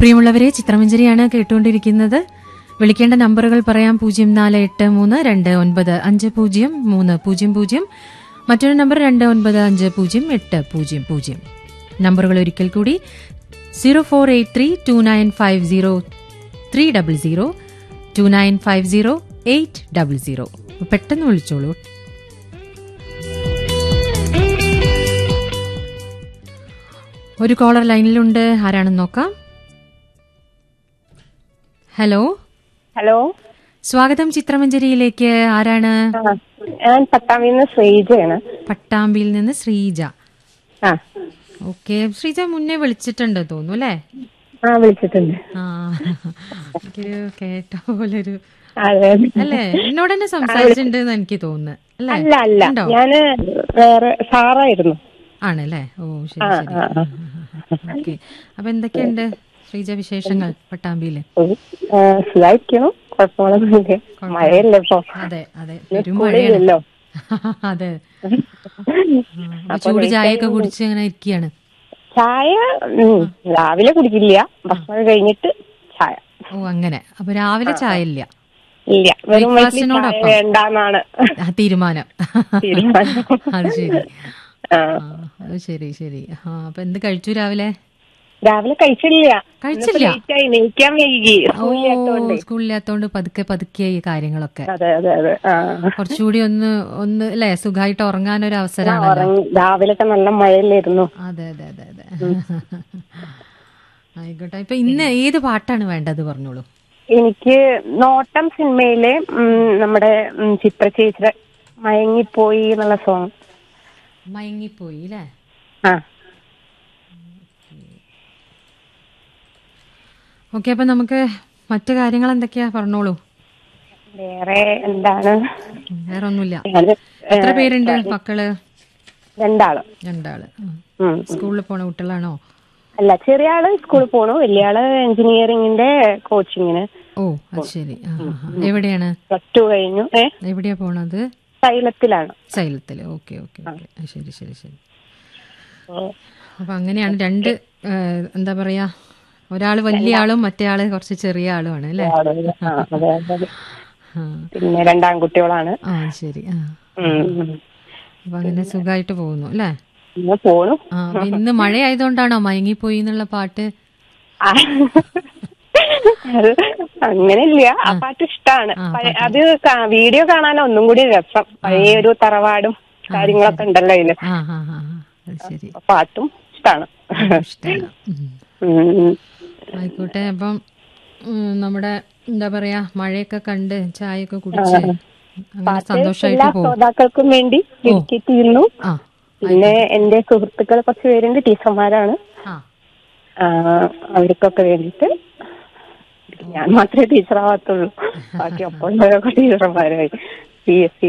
പ്രിയമുള്ളവരെ ചിത്രമഞ്ചരിയാണ് കേട്ടുകൊണ്ടിരിക്കുന്നത് വിളിക്കേണ്ട നമ്പറുകൾ പറയാം പൂജ്യം നാല് എട്ട് മൂന്ന് രണ്ട് ഒൻപത് അഞ്ച് പൂജ്യം മൂന്ന് പൂജ്യം പൂജ്യം മറ്റൊരു നമ്പർ രണ്ട് ഒൻപത് അഞ്ച് പൂജ്യം എട്ട് പൂജ്യം പൂജ്യം നമ്പറുകൾ ഒരിക്കൽ കൂടി zero four eight three two nine five zero three double zero two nine five zero eight double zero പെട്ടെന്ന് വിളിച്ചോളൂ ഒരു കോളർ ലൈനിലുണ്ട് ആരാണെന്ന് നോക്കാം ഹലോ ഹലോ സ്വാഗതം ചിത്രമഞ്ചരിയിലേക്ക് ആരാണ് ആ, ഞാൻ പട്ടാമ്പിയിൽ നിന്ന് ശ്രീജയാണ് പട്ടാമ്പിയിൽ നിന്ന് ശ്രീജ ആ ഓക്കെ ശ്രീജ മുന്നേ വിളിച്ചിട്ടുണ്ട് തോന്നുന്നു അല്ലേ ആ വിളിച്ചിട്ടുണ്ട് ആ എനിക്കൊരു കേട്ട പോലൊരു അതെ അല്ലേ എന്നോട് തന്നെ സംസാരിച്ചിട്ടുണ്ട് എന്ന് എനിക്ക് തോന്നുന്നു അല്ലേ അല്ല അല്ല ഉണ്ടോ? ഞാന് വേറെ സാറായിരുന്നു ആണല്ലേ ഓ ശരി ആ, ശരി ആ, ആ. ഓക്കെ അപ്പൊ എന്തൊക്കെയുണ്ട് ശ്രീജ വിശേഷങ്ങൾ പട്ടാമ്പിയില് ഉം. ആ, സുഖായിരിക്കുന്നു കുഴപ്പങ്ങളൊന്നുമില്ല മഴയല്ലേ ഇപ്പൊ അതെ അതെ ഇന്ന് പെരും മഴയാണ് സ്കൂളില്ലല്ലോ അതെ അപ്പൊ ചൂട് ചായയൊക്കെ കുടിച്ച് അങ്ങനെ ഇരിക്കുകയാണ് ചായ ഉം, രാവിലെ കുടിക്കില്ല ഭക്ഷണം കഴിഞ്ഞിട്ട് ചായ ഓ അങ്ങനെ അപ്പൊ രാവിലെ ചായ ഇല്ല ഇല്ല വെറും വയറ്റിൽ ചായ ബ്രേക്ക്ഫാസ്റ്റിനോടൊപ്പം. വേണ്ടാന്നാണ് ആ, തീരുമാനം തീരുമാനം. അത് ശരി ആ. ആ, അത് ശരി ശരി ആ അപ്പൊ എന്ത് കഴിച്ചു രാവിലെ രാവിലെ കഴിച്ചില്ല കഴിച്ചില്ല? ലേറ്റായി നീക്കാൻ വൈകി ഓ സ്കൂളിലാത്തോണ്ട് സ്കൂളില്ലാത്തോണ്ട് പതുക്കെ പതുക്കെ ഈ കാര്യങ്ങളൊക്കെ അതെ അതെ അതെ ആ കുറച്ചുകൂടി ഒന്ന് ഒന്ന് അല്ലെ സുഖമായിട്ട് ഉറങ്ങാൻ ഒരു അവസരമാണല്ലോ ഉറങ്ങി രാവിലൊക്കെ നല്ല മഴയല്ലായിരുന്നു അതെ അതെ അതെ അതെ ആയിക്കോട്ടെ ഇപ്പൊ ഇന്ന് ഏത് പാട്ടാണ് വേണ്ടത് പറഞ്ഞോളൂ എനിക്ക് നോട്ടം സിനിമയിലെ ഉം, നമ്മുടെ ഉം, ചിത്ര ചേച്ചിയുടെ മയങ്ങിപ്പോയി എന്നുള്ള സോങ് മയങ്ങിപ്പോയി അല്ലേ ആ ഓക്കെ അപ്പൊ നമുക്ക് മറ്റു കാര്യങ്ങൾ എന്തൊക്കെയാ പറഞ്ഞോളൂ വേറെ എന്താണ് വേറെ ഒന്നുമില്ല ഞാന് എത്ര പേരുണ്ട് മക്കള് രണ്ടാള് രണ്ടാള് ഉം. ഉം. സ്കൂളിൽ പോണ കുട്ടികളാണോ അല്ല ചെറിയ ആള് സ്കൂളിൽ പോണു വലിയ ആള് എഞ്ചിനീയറിംഗിന്റെ കോച്ചിങ്ങിന് ഓ അത് ശരി ആ, ആ, ആ. എവിടെയാണ് പ്ലസ് ടു കഴിഞ്ഞു ഏ എവിടെയാ പോണത് സൈലത്തിലാണ് സൈലത്തില് ഓക്കെ ഓക്കെ ഓക്കെ ആ, ശരി ശരി ശരി ഉം. അപ്പൊ അങ്ങനെയാണ് രണ്ട് ഏ, എന്താ പറയാ ഒരാള് വലിയ ആളും മറ്റേ ആള് കുറച്ച് ചെറിയ ആളുമാണ് അല്ലേ ആ, അതെ, അതെ, അതെ. ആ പിന്നെ രണ്ടാൺകുട്ടികളാണ് ആ ശരി ആ ഉം, ഉം. അപ്പൊ അങ്ങനെ സുഖമായിട്ട് പോകുന്നു അല്ലേ പിന്നെ പോണു ആ അപ്പൊ ഇന്ന് മഴയായതുകൊണ്ടാണോ മയങ്ങിപ്പോയി എന്നുള്ള പാട്ട് ആ. അത് അങ്ങനെയില്ല ആ പാട്ട് ഇഷ്ടാണ് പഴയ- അത് കാ- വീഡിയോ കാണാൻ ഒന്നും കൂടി രസം പഴയ ഒരു തറവാടും കാര്യങ്ങളൊക്കെ ഉണ്ടല്ലോ അതില് ആ ആ ആ ആ, അത് ശരി അപ്പൊ പാട്ടും ഇഷ്ടാണ് ഇഷ്ടമല്ല ഉം. ഉം. ആയിക്കോട്ടെ അപ്പം ഉം, നമ്മുടെ എന്താ പറയാ മഴയൊക്കെ കണ്ട് ചായയൊക്കെ കുടിച്ച് അങ്ങനെ സന്തോഷമായിട്ട് എല്ലാ പോകും ശ്രോതാക്കൾക്കും വേണ്ടി ഡെഡിക്കേറ്റ് ചെയ്യുന്നു ആ പിന്നെ എന്റെ സുഹൃത്തുക്കൾ കുറച്ച് പേരുണ്ട് ടീച്ചർമാരാണ് ആ ആ, അവർക്കൊക്കെ വേണ്ടിയിട്ട് ഞാൻ മാത്രമേ ടീച്ചറാവാത്തുള്ളൂ ബാക്കി ഒപ്പം ടീച്ചർമാരായി പി എസ് സി